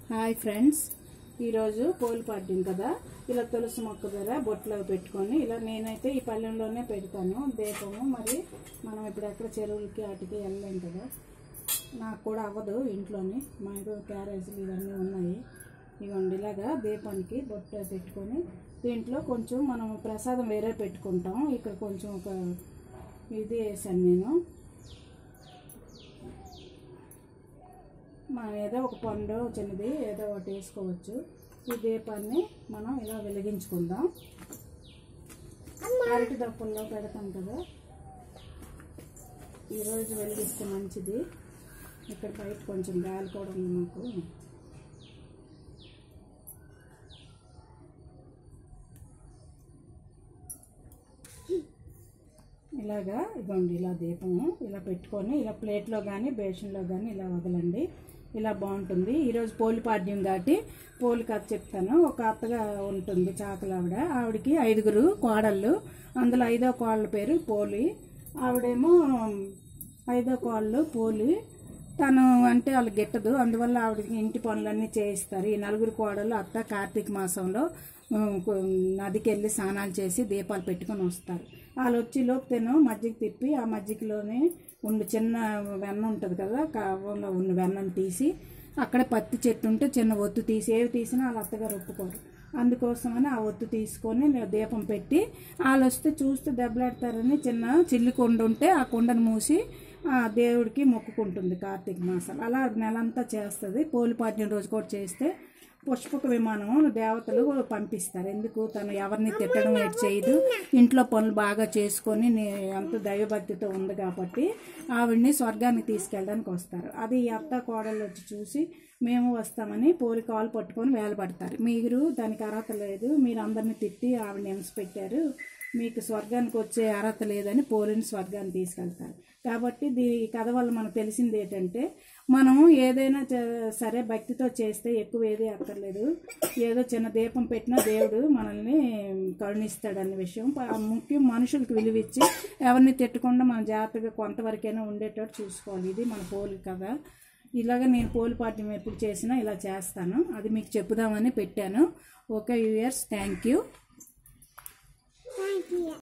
hi friends ఈరోజు పోలి పడ్డం కదా ఇలా తులసి మొక్క ధర బొట్లో పెట్టుకొని ఇలా నేనైతే ఈ పల్లెంలోనే పెడతాను దీపము మరి మనం ఇప్పుడు ఎక్కడ చెరువులకి వాటికి వెళ్ళలేం కదా నాకు కూడా అవ్వదు ఇంట్లోని మా ఇంట్లో క్యారేజీలు ఇవన్నీ ఉన్నాయి ఇవ్వండి ఇలాగా దీపానికి బొట్ట పెట్టుకొని దీంట్లో కొంచెం మనం ప్రసాదం వేరే పెట్టుకుంటాం ఇక్కడ కొంచెం ఒక ఇది వేసాను నేను మనం ఏదో ఒక పండు చిన్నది ఏదో ఒకటి వేసుకోవచ్చు ఈ దీపాన్ని మనం ఇలా వెలిగించుకుందాం అరటి దప్పుల్లో పెడతాం కదా ఈరోజు వెలిగిస్తే మంచిది ఇక్కడ బయట కొంచెం గాలి కూడా ఉంది మాకు ఇలాగా ఇదిగోండి ఇలా దీపము ఇలా పెట్టుకొని ఇలా ప్లేట్లో కానీ బేషన్లో కానీ ఇలా వదలండి ఇలా బాగుంటుంది ఈరోజు పోలి పాడ్యం కాబట్టి పోలి కథ చెప్తాను ఒక అత్తగా ఉంటుంది చాకలి ఆవిడ ఆవిడకి ఐదుగురు కోడళ్ళు అందులో ఐదో కోళ్ళ పేరు పోలి ఆవిడేమో ఐదో కోళ్ళు పోలి తను అంటే వాళ్ళకి గిట్టదు అందువల్ల ఆవిడకి ఇంటి పనులన్నీ చేయిస్తారు ఈ నలుగురు కోడలు అత్త కార్తీక మాసంలో ఉమ్, కు- నదికి వెళ్ళి స్నానాలు చేసి దీపాలు పెట్టుకొని వస్తారు వాళ్ళు వచ్చి లోపు తిను మజ్జిగ తిప్పి ఆ మజ్జిగలోనే ఉండి చిన్న వెన్న ఉంటుంది కదా కావంలో ఉన్న వెన్నను తీసి అక్కడ పత్తి చెట్టు ఉంటే చిన్న ఒత్తు తీసి ఏవి తీసినా వాళ్ళ అత్తగారు ఒప్పుకోరు అందుకోసమని ఆ ఒత్తు తీసుకొని నేను దీపం పెట్టి వాళ్ళు వస్తే చూస్తే దెబ్బలాడతారని చిన్న చిల్లి కొండ ఉంటే ఆ కొండను మూసి ఆ దేవుడికి మొక్కుకుంటుంది కార్తీక మాసం అలా నెలంతా చేస్తుంది పోలిపాడ్యం రోజు కూడా చేస్తే పుష్పక విమానం దేవతలు పంపిస్తారు ఎందుకు తను ఎవరిని తిట్టడం ఏటి చేయదు ఇంట్లో పనులు బాగా చేసుకొని నే- ఎంతో దైవభక్తితో ఉంది కాబట్టి ఆవిడ్ని స్వర్గానికి తీసుకెళ్ళడానికి వస్తారు అది ఈ అత్త కోడళ్ళు వచ్చి చూసి మేము వస్తామని పోలి కాలు పట్టుకొని వేలపడతారు మీరు దానికి అర్హత లేదు మీరు అందరిని తిట్టి ఆవిడని హింస పెట్టారు మీకు స్వర్గానికి వచ్చే అర్హత లేదని పోలిని స్వర్గానికి తీసుకెళ్తారు కాబట్టి దీ ఈ కథ వల్ల మనకు తెలిసింది ఏంటంటే మనం ఏదైనా చే- సరే భక్తితో చేస్తే ఎక్కువ ఏది అక్కర్లేదు ఏదో చిన్న దీపం పెట్టినా దేవుడు మనల్ని కరుణిస్తాడన్న విషయం ప- ముఖ్యం మనుషులకు విలువిచ్చి ఎవరిని తిట్టకుండా మన జాగ్రత్తగా కొంతవరకైనా ఉండేటట్టు చూసుకోవాలి ఇది మన పోలి కదా ఇలాగ నేను పోలి పాఠ్యం ఎప్పుడు చేసినా ఇలా చేస్తాను అది మీకు చెప్పుదామని పెట్టాను ఓకే యూయర్స్ థ్యాంక్ యూ